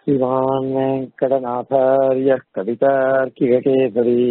श्रीमान् वेङ्कटनाथार्यः कवितार्किककेसरी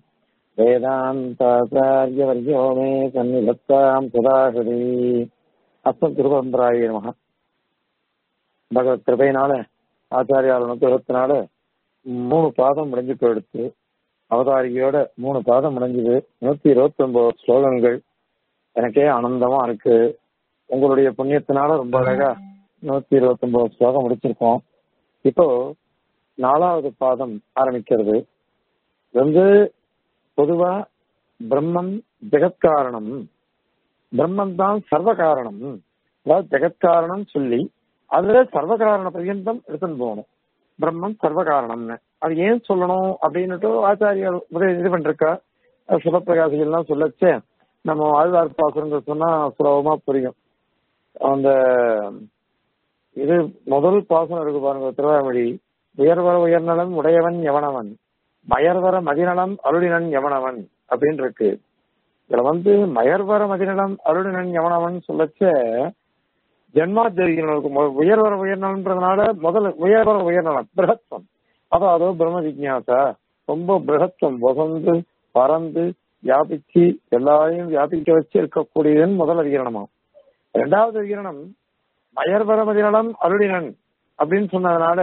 वेदान्ताचार्यवर्यो मे सन्निधत्ताम् सदाहृதி அஸ்மத் குருபரம்பராய நமக பகவத் கிருபையினால ஆச்சாரியால் அனுகிரகத்தினால மூணு பாதம் முடிஞ்சு போயிடுத்து அவதாரிகையோட மூணு பாதம் முடிஞ்சது நூத்தி இருபத்தி ஒன்பது ஸ்லோகங்கள் எனக்கே ஆனந்தமா இருக்கு உங்களுடைய புண்ணியத்தினால ரொம்ப அழகா நூத்தி இருபத்தி ஒன்பது ஸ்லோகம் முடிச்சிருக்கோம் இப்போ நாலாவது பாதம் ஆரம்பிக்கிறது இது வந்து பொதுவா பிரம்மம் ஜெகத்காரணம் பிரம்மன் தான் சர்வ காரணம் அதாவது ஜெகத்காரணம் சொல்லி அதுல சர்வ காரண பரியந்தம் எடுத்துன்னு போகணும் பிரம்மன் சர்வ காரணம்னு அது ஏன் சொல்லணும் அப்படின்னுட்டு ஆச்சாரியர் உதவி இது பண்ணிருக்கா சிவப்பிரகாசிகள் எல்லாம் சொல்லச்சே நம்ம ஆழ்வார் பாசுரங்கள் சொன்னா சுலபமா புரியும் அந்த இது முதல் பாசனம் இருக்கு பாருங்க திருவாமொழி உயர்வர உயர்நலம் உடையவன் எவனவன் மயர்வர மதிநலம் அருளினன் எவனவன் அப்படின்னு இருக்கு இதுல வந்து மயர்வர மதிநலம் அருளினன் எவனவன் சொல்லச்ச ஜென்மாத்தேவிகளுக்கு உயர்வர உயர்நலன்றதுனால முதல்ல உயர்வர உயர்நலம் பிரகத்வம் அதாவது பிரம்ம ஜிக்யாசா ரொம்ப பிரகத்துவம் வசந்து பறந்து வியாபிச்சு எல்லாரையும் வியாபிக்க வச்சு இருக்கக்கூடியதுன்னு முதல் அதிகரணமாம் ரெண்டாவது அதிகரணம் மயர்வரமதிநலம் அருளினன் அப்படின்னு சொன்னதுனால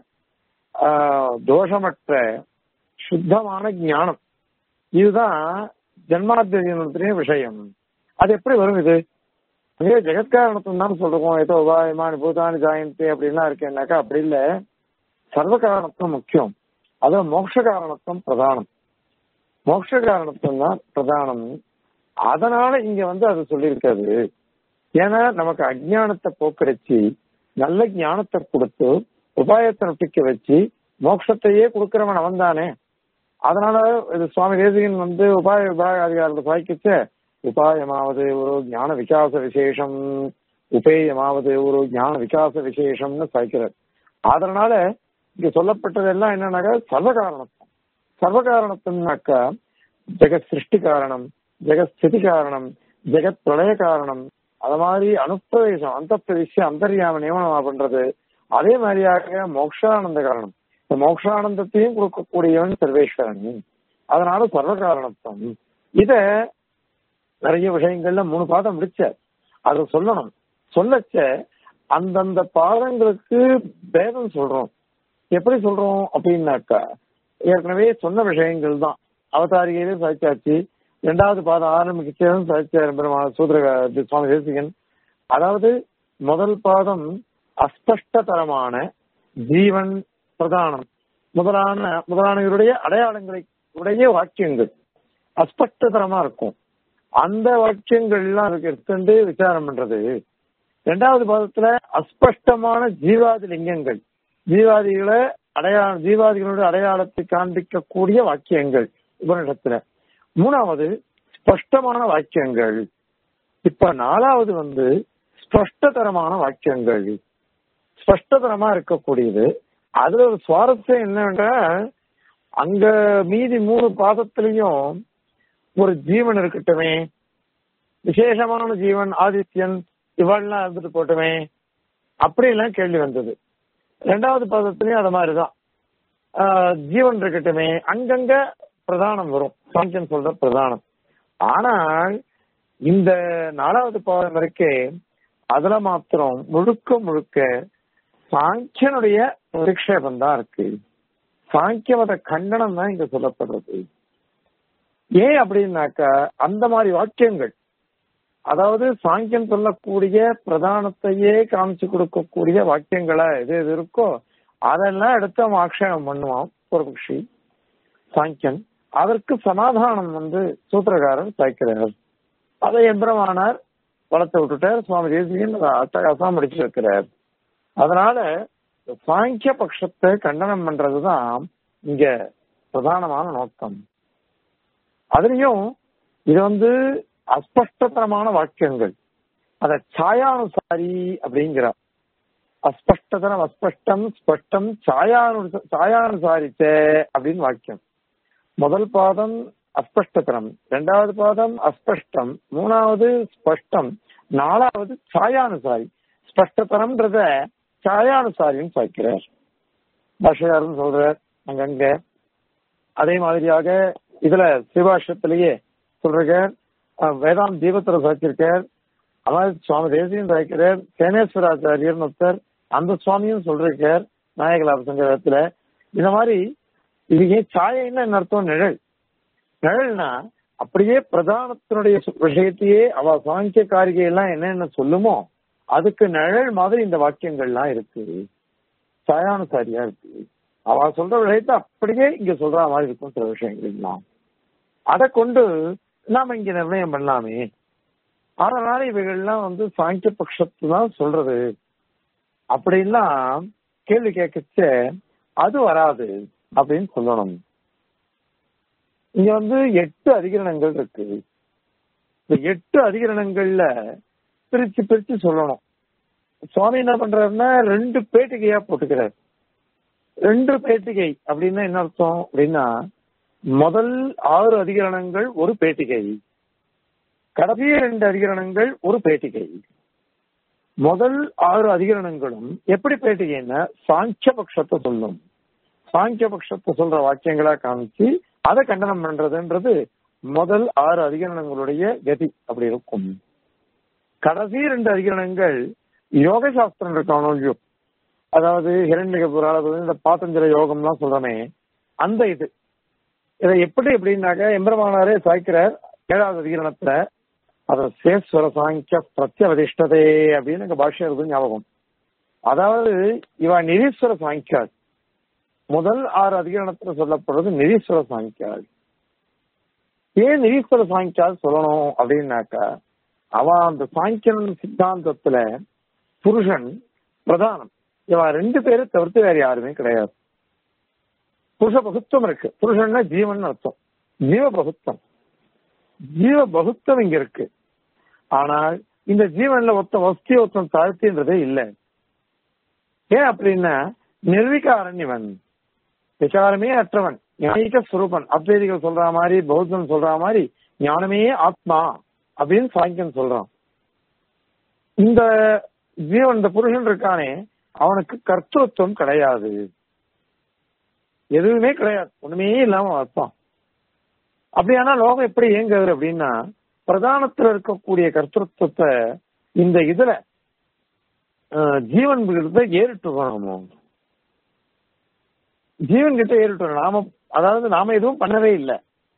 தோஷமற்ற சுத்தமான ஞானம் இதுதான் ஜென்மாத்திய விஷயம் அது எப்படி வரும் இது இதே ஜெகத்காரணத்தும் தான் சொல்றோம் ஏதோ உபாயமானி பூதானி ஜாயந்தி அப்படின்லாம் இருக்கேன்னாக்கா அப்படி இல்லை சர்வ காரணத்துவம் முக்கியம் அது மோட்ச காரணத்துவம் பிரதானம் மோட்ச காரணத்துவம் தான் பிரதானம் அதனால இங்க வந்து அது சொல்லியிருக்காது ஏன்னா நமக்கு அஜானத்தை போக்கடிச்சு நல்ல ஞானத்தை கொடுத்து உபாயத்தை நொட்டிக்க வச்சு மோட்சத்தையே கொடுக்கிறவன் அவன் தானே அதனால இது சுவாமி தேசிகன் வந்து உபாய உபாய அதிகாரத்தை சாய்க்கிச்ச உபாயமாவது ஒரு ஞான விகாச விசேஷம் உபேயமாவது ஒரு ஞான விகாச விசேஷம்னு சாய்க்கிறார் அதனால இங்க சொல்லப்பட்டதெல்லாம் என்னன்னாக்கா சர்வகாரணத்துவம் சர்வகாரணத்துவம்னாக்கா ஜெகத் சிருஷ்டி காரணம் ஜெகத் ஸ்திதி காரணம் ஜெகத் பிரளய காரணம் அது மாதிரி அனுப்பிரவேசம் அந்த பிரவேசம் அந்தர்யாம நியமனம் பண்றது அதே மாதிரியாக மோக்ஷானந்த காரணம் இந்த மோக்ஷானந்தத்தையும் கொடுக்கக்கூடியவன் சர்வேஸ்வரன் அதனால சர்வ காரணத்துவம் இத நிறைய விஷயங்கள்ல மூணு பாதம் முடிச்ச அது சொல்லணும் சொல்லச்ச அந்தந்த பாதங்களுக்கு பேதம் சொல்றோம் எப்படி சொல்றோம் அப்படின்னாக்கா ஏற்கனவே சொன்ன விஷயங்கள் தான் அவதாரிகையிலே சாய்ச்சாச்சு இரண்டாவது பாதம் ஆரம்பிச்சதும் சாய்ச்சார் பெருமான சூத்திர சுவாமி தேசிகன் அதாவது முதல் பாதம் அஸ்பஷ்டதரமான ஜீவன் பிரதானம் முதலான முதலானவருடைய அடையாளங்களை உடைய வாக்கியங்கள் அஸ்பஷ்டதரமா இருக்கும் அந்த வாக்கியங்கள் எல்லாம் அதுக்கு எடுத்துட்டு விசாரம் பண்றது இரண்டாவது பாதத்துல அஸ்பஷ்டமான ஜீவாதி லிங்கங்கள் ஜீவாதிகளை அடையாள ஜீவாதிகளுடைய அடையாளத்தை காண்பிக்கக்கூடிய வாக்கியங்கள் உபனிடத்துல மூணாவது ஸ்பஷ்டமான வாக்கியங்கள் இப்ப நாலாவது வந்து ஸ்பஷ்டதரமான வாக்கியங்கள் ஸ்பஷ்டதரமா இருக்கக்கூடியது அதுல ஒரு சுவாரஸ்யம் என்னன்னா அங்க மீதி மூணு பாதத்திலையும் ஒரு ஜீவன் இருக்கட்டுமே விசேஷமான ஜீவன் ஆதித்யன் இவள்லாம் இருந்துட்டு போட்டுமே அப்படிலாம் கேள்வி வந்தது ரெண்டாவது பாதத்திலையும் அது மாதிரிதான் ஜீவன் இருக்கட்டுமே அங்கங்க பிரதானம் வரும் சாங்கியன் சொல்ற பிரதானம் ஆனால் இந்த நாலாவது பாதம் இருக்கே அதுல மாத்திரம் முழுக்க முழுக்க சாங்கியனுடைய விக்ஷேபம் தான் இருக்கு சாங்கியவத கண்டனம் தான் இங்க சொல்லப்படுறது ஏன் அப்படின்னாக்கா அந்த மாதிரி வாக்கியங்கள் அதாவது சாங்கியம் சொல்லக்கூடிய பிரதானத்தையே காமிச்சு கொடுக்கக்கூடிய வாக்கியங்களா எது எது இருக்கோ அதெல்லாம் எடுத்து அவன் ஆக்ஷேபம் பண்ணுவான் பூர்வபக்ஷி சாங்கியன் அதற்கு சமாதானம் வந்து சூத்திரகாரன் சாய்க்கிறார் அதை எம்பிரமானார் வளர்த்து விட்டுட்டார் சுவாமி தேசியன் அட்டகாசம் முடிச்சு வைக்கிறார் அதனால சாங்கிய பட்சத்தை கண்டனம் பண்றதுதான் இங்க பிரதானமான நோக்கம் அதுலயும் இது வந்து அஸ்பஷ்டதரமான வாக்கியங்கள் அத சாயானுசாரி அப்படிங்கிறார் அஸ்பஷ்டதரம் அஸ்பஷ்டம் ஸ்பஷ்டம் சாயானு சாயானுசாரிச்சே அப்படின்னு வாக்கியம் முதல் பாதம் அஸ்பஷ்டதரம் இரண்டாவது பாதம் அஸ்பஷ்டம் மூணாவது ஸ்பஷ்டம் நாலாவது சாயானுசாரி ஸ்பஷ்டதரம்ன்றத சாயானுசாரின்னு சாய்க்கிறார் பாஷகாரன் சொல்றார் அங்கங்க அதே மாதிரியாக இதுல சிவாஷத்திலேயே சொல்றார் வேதாந்த் தீபத்திர சாச்சிருக்கார் அதாவது சுவாமி தேசியம் சாய்க்கிறார் சேனேஸ்வராச்சாரியர் ஒருத்தர் அந்த சுவாமியும் சொல்றார் நாயகலாப சங்கரத்துல இந்த மாதிரி இது ஏன் சாயைன்னா என்ன அர்த்தம் நிழல் நிழல்னா அப்படியே பிரதானத்தினுடைய விஷயத்தையே அவ சாங்கிய காரிகை எல்லாம் என்னென்ன சொல்லுமோ அதுக்கு நிழல் மாதிரி இந்த வாக்கியங்கள்லாம் இருக்கு சாயானுசாரியா இருக்கு அவ சொல்ற விஷயத்த அப்படியே இங்க சொல்ற மாதிரி இருக்கும் சில விஷயங்கள் எல்லாம் அதை கொண்டு நாம இங்க நிர்ணயம் பண்ணலாமே அதனால இவைகள்லாம் வந்து சாங்கிய பட்சத்து தான் சொல்றது அப்படின்லாம் கேள்வி கேட்கச்ச அது வராது அப்படின்னு சொல்லணும் இங்க வந்து எட்டு அதிகரணங்கள் இருக்கு இந்த எட்டு அதிகரணங்கள்ல பிரிச்சு பிரிச்சு சொல்லணும் சுவாமி என்ன பண்றாருன்னா ரெண்டு பேட்டிகையா போட்டுக்கிறார் ரெண்டு பேட்டிகை அப்படின்னா என்ன அர்த்தம் அப்படின்னா முதல் ஆறு அதிகரணங்கள் ஒரு பேட்டிகை கடைசி ரெண்டு அதிகரணங்கள் ஒரு பேட்டிகை முதல் ஆறு அதிகரணங்களும் எப்படி பேட்டிகைன்னா சாங்கிய பட்சத்தை சொல்லும் சாங்கிய பட்சத்தை சொல்ற வாக்கியங்களா காமிச்சு அதை கண்டனம் பண்றதுன்றது முதல் ஆறு அதிகரணங்களுடைய கதி அப்படி இருக்கும் கடைசி ரெண்டு அதிகரணங்கள் யோக சாஸ்திரம் இருக்கானோ அதாவது ஹிரண்யக புராணத்துல இந்த பாத்தஞ்சல யோகம்லாம் சொல்றமே அந்த இது இதை எப்படி எப்படின்னாக்க எம்பெருமானாரே சாய்க்கிறார் ஏழாவது அதிகரணத்துல அத சேஸ்வர சாங்கிய பிரத்யவதிஷ்டதே அப்படின்னு எங்க பாஷ்யம் இருக்கு ஞாபகம் அதாவது இவ நிரீஸ்வர சாங்கியாள் முதல் ஆறு அதிகரணத்துல சொல்லப்படுறது நிரீஸ்வர சாங்கியாள் ஏன் நிரீஸ்வர சாங்கியால் சொல்லணும் அப்படின்னாக்கா அவன் அந்த சாங்கியன் சித்தாந்தத்துல புருஷன் பிரதானம் இவன் ரெண்டு பேரை தவிர்த்து வேற யாருமே கிடையாது புருஷ பகுத்துவம் இருக்கு புருஷன்னா ஜீவன் அர்த்தம் ஜீவ பகுத்தம் ஜீவ பகுத்தம் இங்க இருக்கு ஆனால் இந்த ஜீவன்ல ஒத்த வஸ்தி ஒத்தம் தாழ்த்தின்றதே இல்லை ஏன் அப்படின்னா நிர்விகாரன் இவன் விசாரமே அற்றவன் ஞானிக சுரூபன் அத்வைதிகள் சொல்ற மாதிரி பௌத்தன் சொல்ற மாதிரி ஞானமே ஆத்மா அப்படின்னு சாங்கியன் சொல்றான் இந்த ஜீவன் இந்த புருஷன் இருக்கானே அவனுக்கு கர்த்தத்துவம் கிடையாது எதுவுமே கிடையாது ஒண்ணுமே இல்லாம வைப்பான் அப்படியானா லோகம் எப்படி இயங்குது அப்படின்னா பிரதானத்துல இருக்கக்கூடிய கர்த்தத்துவத்தை இந்த இதுல ஜீவன் கிட்ட ஏறிட்டு வரணும் ஜீவன் கிட்ட ஏறிட்டு நாம அதாவது நாம எதுவும் பண்ணவே இல்லை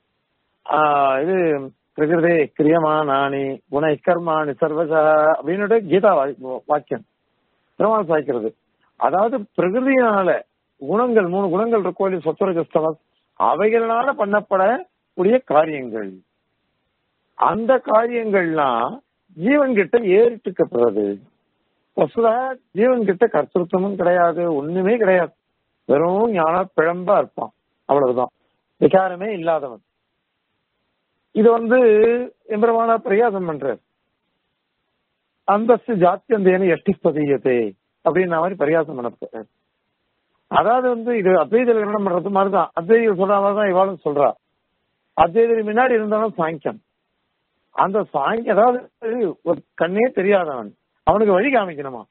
இது பிரகிருதே கிரியமா நானி குண கர்மானி சர்வசா அப்படின்னு கீதா வாக்கியம் திருமணம் சாய்க்கிறது அதாவது பிரகிருதியினால குணங்கள் மூணு குணங்கள் இருக்கோ சொத்துரஜஸ்தமஸ் அவைகளால பண்ணப்படக்கூடிய காரியங்கள் அந்த காரியங்கள்லாம் ஜீவன் கிட்ட ஏறிட்டுக்கப்படுறது வசுதா ஜீவன் கிட்ட கர்த்தத்துவமும் கிடையாது ஒண்ணுமே கிடையாது வெறும் ஞான பிழம்பா இருப்பான் அவ்வளவுதான் விகாரமே இல்லாதவன் இது வந்து எம்பரமான பிரயாசம் பண்றார் அந்தஸ்து ஜாத்தியந்தேன எஷ்டி பதியத்தே அப்படின்ற மாதிரி பரியாசம் பண்ணப்படுறார் அதாவது வந்து இது அத்வைத விவரணம் பண்றது மாதிரிதான் அத்வைதிகள் சொல்ற மாதிரிதான் இவாளும் சொல்றா அத்வைதர் முன்னாடி இருந்தாலும் சாங்கியம் அந்த சாங்கியம் அதாவது ஒரு கண்ணே தெரியாதவன் அவனுக்கு வழி காமிக்கணுமா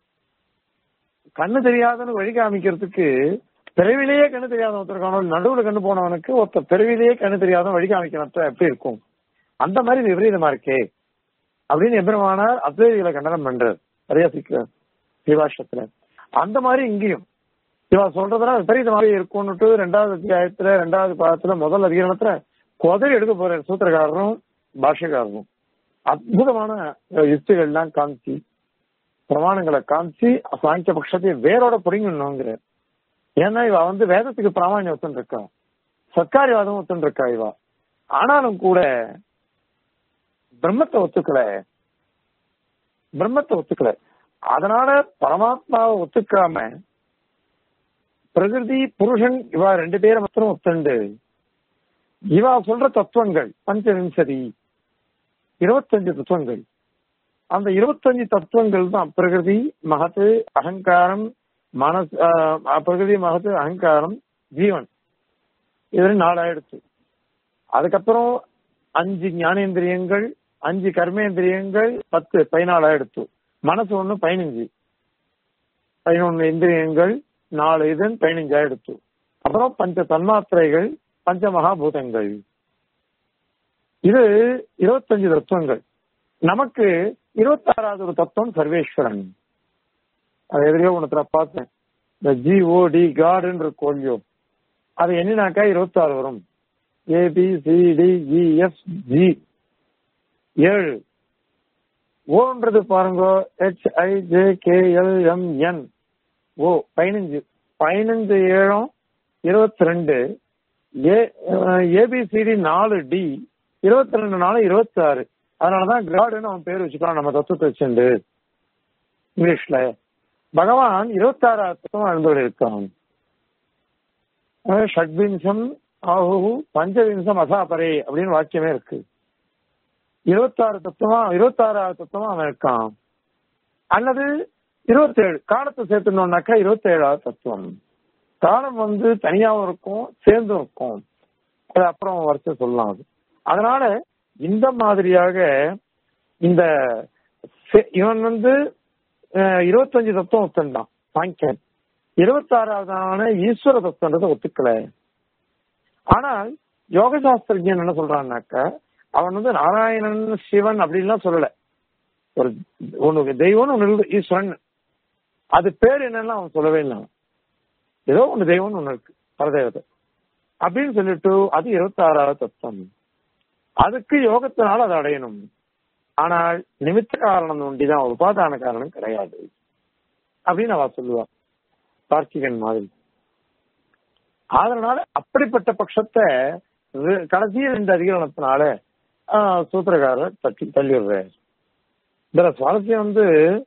கண்ணு தெரியாதவனுக்கு வழி காமிக்கிறதுக்கு பிறவிலேயே கண்ணு தெரியாத ஒருத்தருக்கான நடுவுல கண்ணு போனவனுக்கு ஒருத்தர் பிறவிலேயே கண்ணு தெரியாதவன் வழி காமிக்கணும் எப்படி இருக்கும் அந்த மாதிரி விபரீதமா இருக்கே அப்படின்னு எம்பெருமானார் அத்வைதிகளை கண்டனம் பண்றார் பரியாசிக்கிறார் சிவாஷத்துல அந்த மாதிரி இங்கேயும் இவா சொல்றதுனா விபரீதமாவே இருக்கும்னுட்டு ரெண்டாவது அத்தியாயத்துல ரெண்டாவது பாதத்துல முதல் அதிகாரத்துல குதிரை எடுக்க போற சூத்திரக்காரரும் பாஷ்யக்காரரும் அற்புதமான யுக்திகள்லாம் காமிச்சு பிரமாணங்களை காமிச்சு சாங்கிய பட்சத்தை வேரோட பிடிங்கணுங்கிற ஏன்னா இவ வந்து வேதத்துக்கு பிராமணியம் ஒத்துன்னு இருக்கா சர்க்காரிவாதம் ஒத்துன்னு இருக்கா இவா ஆனாலும் கூட பிரம்மத்தை ஒத்துக்கல பிரம்மத்தை ஒத்துக்கல அதனால பரமாத்மாவை ஒத்துக்காம பிரகிருதி புருஷன் இவா ரெண்டு பேரை மாத்திரம் ஒத்துண்டு இவா சொல்ற தத்துவங்கள் பஞ்சவிம்சதி இருபத்தஞ்சு தத்துவங்கள் அந்த இருபத்தஞ்சு தத்துவங்கள் தான் பிரகிருதி மகத்து அகங்காரம் மனசு பிரகிருதி மகத்து அகங்காரம் ஜீவன் இது நாலாயிடுச்சு அதுக்கப்புறம் அஞ்சு ஞானேந்திரியங்கள் அஞ்சு கர்மேந்திரியங்கள் பத்து பதினாலாயிடுச்சு மனசு ஒண்ணு பதினஞ்சு பதினொன்னு இந்திரியங்கள் நாலு இதன் பதினஞ்சாயிடுத்து அப்புறம் பஞ்ச தன்மாத்திரைகள் பஞ்ச மகாபூதங்கள் இது இருபத்தஞ்சு தத்துவங்கள் நமக்கு இருபத்தாறாவது ஒரு தத்துவம் சர்வேஸ்வரன் அது எதிரையோ ஒன்றத்துல பார்த்தேன் இந்த ஜிஓடி காடுன்ற கோல்யோ அது என்னன்னாக்கா இருபத்தாறு வரும் ஏபி சிடி இஎஃப் ஜி ஏழு ஓன்றது பாருங்க H I J K L M N O பதினஞ்சு பதினஞ்சு ஏழும் இருபத்தி ரெண்டு ஏ ஏபிசிடி நாலு டி இருபத்தி ரெண்டு நாலு இருபத்தி ஆறு அதனாலதான் காடுன்னு அவன் பேர் வச்சுக்கலாம் நம்ம தத்துவத்தை வச்சுண்டு இங்கிலீஷ்ல பகவான் இருபத்தாறாவது தத்துவம் அழுந்தோடு இருக்கான் ஷட்விம்சம் ஆஹு பஞ்சவிம்சம் அசாபரே அப்படின்னு வாக்கியமே இருக்கு இருபத்தாறு தத்துவம் இருபத்தாறாவது தத்துவம் அவன் இருக்கான் அல்லது இருபத்தேழு காலத்தை சேர்த்துனோம்னாக்கா இருபத்தேழாவது தத்துவம் காலம் வந்து தனியாவும் இருக்கும் சேர்ந்தும் இருக்கும் அது அப்புறம் வருஷம் சொல்லலாம் அது அதனால இந்த மாதிரியாக இந்த இவன் வந்து இருபத்தஞ்சு தத்துவம் ஒத்துண்டான் சாங்கியன் இருபத்தாறாவதான ஈஸ்வர தத்துவன்றதை ஒத்துக்கல ஆனால் யோக சாஸ்திரஜன் என்ன சொல்றான்னாக்கா அவன் வந்து நாராயணன் சிவன் அப்படின்லாம் சொல்லல ஒரு ஒண்ணு தெய்வம்னு ஒண்ணு ஈஸ்வரன் அது பேர் என்னன்னு அவன் சொல்லவே இல்லை ஏதோ ஒண்ணு தெய்வம்னு ஒண்ணு இருக்கு பரதேவதை அப்படின்னு சொல்லிட்டு அது இருபத்தி ஆறாவது தத்துவம் அதுக்கு யோகத்தினால் அதை அடையணும் ஆனால் நிமித்த காரணம் ஒண்டிதான் உபாதான காரணம் கிடையாது அப்படின்னு அவ சொல்லுவா பார்த்திகன் மாதிரி அதனால அப்படிப்பட்ட பட்சத்தை கடைசி ரெண்டு அதிகரணத்தினால சூத்திரக்காரர் தட்டி தள்ளிடுறார் இதுல சுவாரஸ்யம் வந்து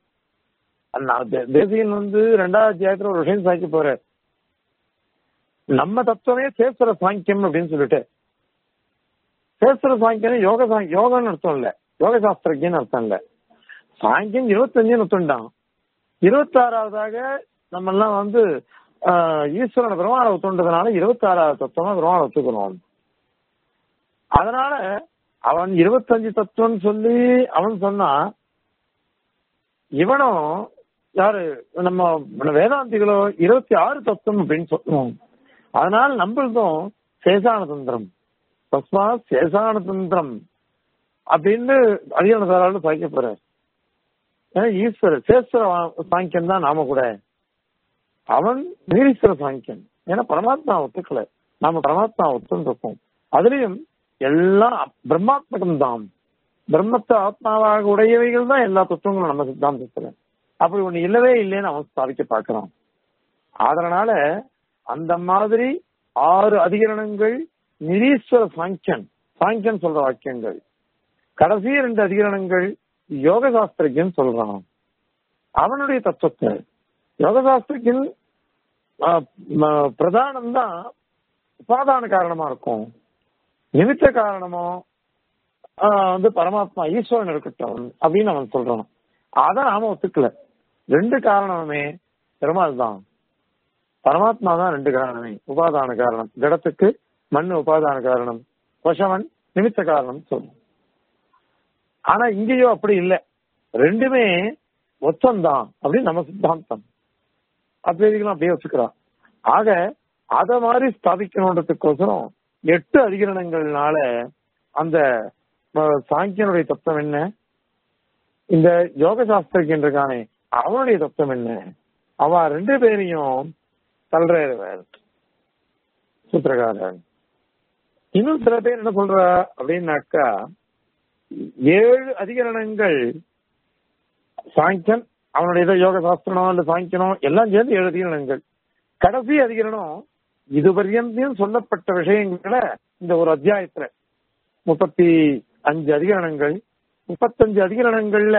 தேசியன் வந்து ரெண்டாவது அத்தியாயத்துல ஒரு விஷயம் சாய்க்க போறார் நம்ம தத்துவமே சேஸ்வர சாங்கியம் அப்படின்னு சொல்லிட்டு சேஸ்வர சாங்கியம் யோக யோகம்னு அர்த்தம் இல்ல யோக சாஸ்திரஜன்னு அர்த்தம் இல்ல சாங்கியம் இருபத்தஞ்சுன்னு ஒத்துண்டான் இருபத்தி ஆறாவதாக நம்ம எல்லாம் வந்து ஈஸ்வரனை பெருமான ஒத்துண்டதுனால இருபத்தி ஆறாவது தத்துவமா பெருமான ஒத்துக்கணும் அதனால அவன் இருபத்தஞ்சு தத்துவம் சொல்லி அவன் சொன்னா இவனும் யாரு நம்ம வேதாந்திகளோ இருபத்தி ஆறு தத்துவம் அப்படின்னு சொல்லுவோம் அதனால நம்மளதும் சேசான தந்திரம் தஸ்மா சேசான தந்திரம் அப்படின்னு அதிகாரத்தாரால சாய்க்க போறார் ஏன்னா ஈஸ்வரர் சேஸ்வர சாங்கியம் தான் நாம கூட அவன் நீரீஸ்வர சாங்கியன் ஏன்னா பரமாத்மா ஒத்துக்கல நாம பரமாத்மா ஒத்துருக்கோம் அதுலயும் எல்லாம் பிரம்மாத்மகம் தான் பிரம்மத்தை ஆத்மாவாக உடையவைகள் தான் எல்லா தத்துவங்களும் நம்ம சித்தாந்தத்துல அப்படி ஒண்ணு இல்லவே இல்லைன்னு அவன் ஸ்தாபிக்க பார்க்கிறான் அதனால அந்த மாதிரி ஆறு அதிகரணங்கள் நிரீஸ்வர சாங்கியன் சாங்கியன் சொல்ற வாக்கியங்கள் கடைசி ரெண்டு அதிகரணங்கள் யோக சாஸ்திரஜன் சொல்றான் அவனுடைய தத்துவத்தை யோக சாஸ்திரஜன் பிரதானம் தான் உபாதான காரணமா இருக்கும் நிமித்த காரணமோ வந்து பரமாத்மா ஈஸ்வரன் இருக்கட்டும் அப்படின்னு அவன் சொல்றான் அத நாம ஒத்துக்கல ரெண்டு காரணமே பெருமாள் தான் பரமாத்மா தான் ரெண்டு காரணமே உபாதான காரணம் ஜடத்துக்கு மண் உபாதான காரணம் கொஷவன் நிமித்த காரணம் சொல்லும் ஆனா இங்கேயோ அப்படி இல்லை ரெண்டுமே ஒத்தம்தான் அப்படின்னு நம்ம சித்தாந்தம் அத்வைதிகளும் அப்படியே வச்சுக்கிறான் ஆக அத மாதிரி ஸ்தாபிக்கணுன்றதுக்கோசரம் எட்டு அதிகரணங்கள்னால அந்த சாங்கியனுடைய தத்துவம் என்ன இந்த யோக சாஸ்திரிக்கின்றானே அவனுடைய தத்துவம் என்ன அவ ரெண்டு பேரையும் தள்ளுறாரு சூத்திரகாரன் இன்னும் சில பேர் என்ன சொல்ற அப்படின்னாக்கா ஏழு அதிகரணங்கள் சாங்கியன் அவனுடைய ஏதோ யோக சாஸ்திரனோ இல்ல சாங்கியனோ எல்லாம் சேர்ந்து ஏழு அதிகரணங்கள் கடைசி அதிகரணம் இது பர்யந்தையும் சொல்லப்பட்ட விஷயங்கள இந்த ஒரு அத்தியாயத்துல முப்பத்தி அஞ்சு அதிகரணங்கள் முப்பத்தஞ்சு அதிகரணங்கள்ல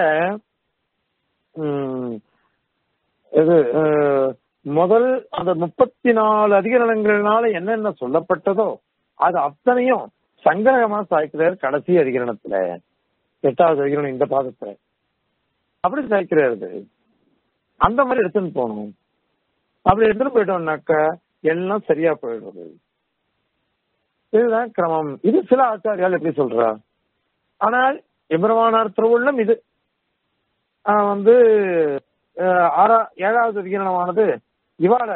இது முதல் அந்த முப்பத்தி நாலு அதிகரணங்கள்னால என்னென்ன சொல்லப்பட்டதோ அது அத்தனையும் சங்கிரகமா சாய்க்கிறார் கடைசி அதிகரணத்துல எட்டாவது அதிகரணம் இந்த பாதத்துல அப்படி சாய்க்கிறாரு அந்த மாதிரி எடுத்துன்னு போகணும் அப்படி எடுத்துட்டு போயிட்டோம்னாக்கா எல்லாம் சரியா போயிடுறது இதுதான் கிரமம் இது சில ஆச்சாரியால் எப்படி சொல்றா ஆனால் எம்பெருமானார் திருவுள்ளம் இது வந்து ஆறா ஏழாவது அதிகரணமானது இவாள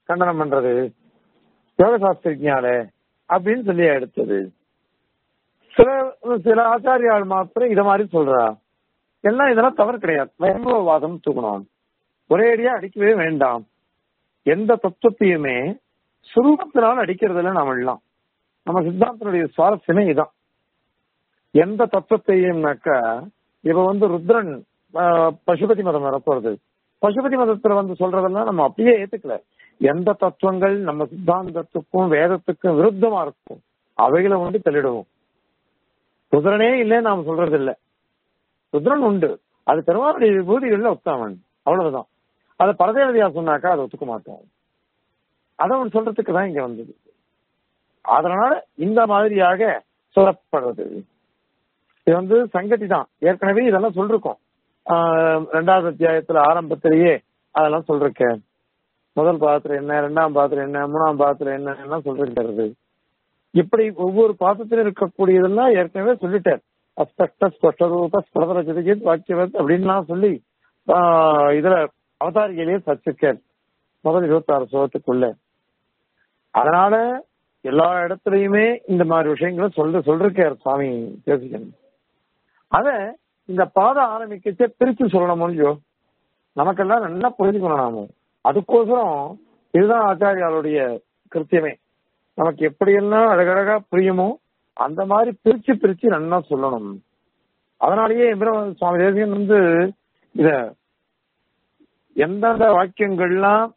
கண்டனம் பண்றது யோக சாஸ்திரஜால அப்படின்னு சொல்லி எடுத்தது சில சில ஆச்சாரியால் மாத்திரம் இத மாதிரி சொல்றா எல்லாம் இதெல்லாம் தவறு கிடையாது வைபவவாதம் தூக்கணும் ஒரே அடியா அடிக்கவே வேண்டாம் எந்த தத்துவத்தையுமே சுரூபத்தினால அடிக்கிறதுல நாம எல்லாம் நம்ம சித்தாந்தனுடைய சுவாரஸ்யமே இதான் எந்த தத்துவத்தையும்னாக்கா இவ வந்து ருத்ரன் ஆஹ், பசுபதி மதம் வரப்போறது பசுபதி மதத்துல வந்து சொல்றதெல்லாம் நம்ம அப்படியே ஏத்துக்கல எந்த தத்துவங்கள் நம்ம சித்தாந்தத்துக்கும் வேதத்துக்கும் விருத்தமா இருக்கும் அவைகளை வந்து தள்ளிடுவோம் ருத்ரனே இல்லைன்னு நாம சொல்றது இல்ல ருத்ரன் உண்டு அது பெருமாளுடைய விபூதிகள்ல ஒத்தாமன் அவ்வளவுதான் அது பரதேவதையா சொன்னாக்கா அதை ஒத்துக்க மாட்டோம் அதை அவன் சொல்றதுக்கு தான் இங்க வந்தது அதனால இந்த மாதிரியாக சொல்லப்படுறது இது வந்து சங்கதி தான் ஏற்கனவே இதெல்லாம் சொல்லிருக்கோம் ஆஹ் ரெண்டாவது அத்தியாயத்துல ஆரம்பத்திலேயே அதெல்லாம் சொல்லிருக்கேன் முதல் பாத்திரம் என்ன ரெண்டாம் பாத்திரம் என்ன மூணாம் பாத்திரம் என்ன எல்லாம் சொல்லிருக்கிறது இப்படி ஒவ்வொரு பாத்திரத்திலும் இருக்கக்கூடியதெல்லாம் ஏற்கனவே சொல்லிட்டார் அஸ்பஷ்ட ஸ்பஷ்டரூப ஸ்பரதர ஜெகத் வாக்கியவத் அப்படின்லாம் சொல்லி ஆஹ் இதுல அவதாரிகையிலேயே சச்சிருக்கார் முதல் இருபத்தாறு சோகத்துக்குள்ள அதனால எல்லா இடத்துலயுமே இந்த மாதிரி விஷயங்களை சொல்ற சொல்லிருக்கார் சுவாமி தேசிகன் அத இந்த பாதம் ஆரம்பிக்கச்சே பிரிச்சு சொல்லணும் இல்லையோ நமக்கெல்லாம் நல்லா புரிஞ்சுக்கணும் நாம அதுக்கோசரம் இதுதான் ஆச்சாரியாளுடைய கிருத்தியமே நமக்கு எப்படியெல்லாம் அழகழகா புரியுமோ அந்த மாதிரி பிரிச்சு பிரிச்சு நல்லா சொல்லணும் அதனாலேயே எம்பிரம சுவாமி தேசிகன் வந்து இத எந்தெந்த வாக்கியங்கள்லாம்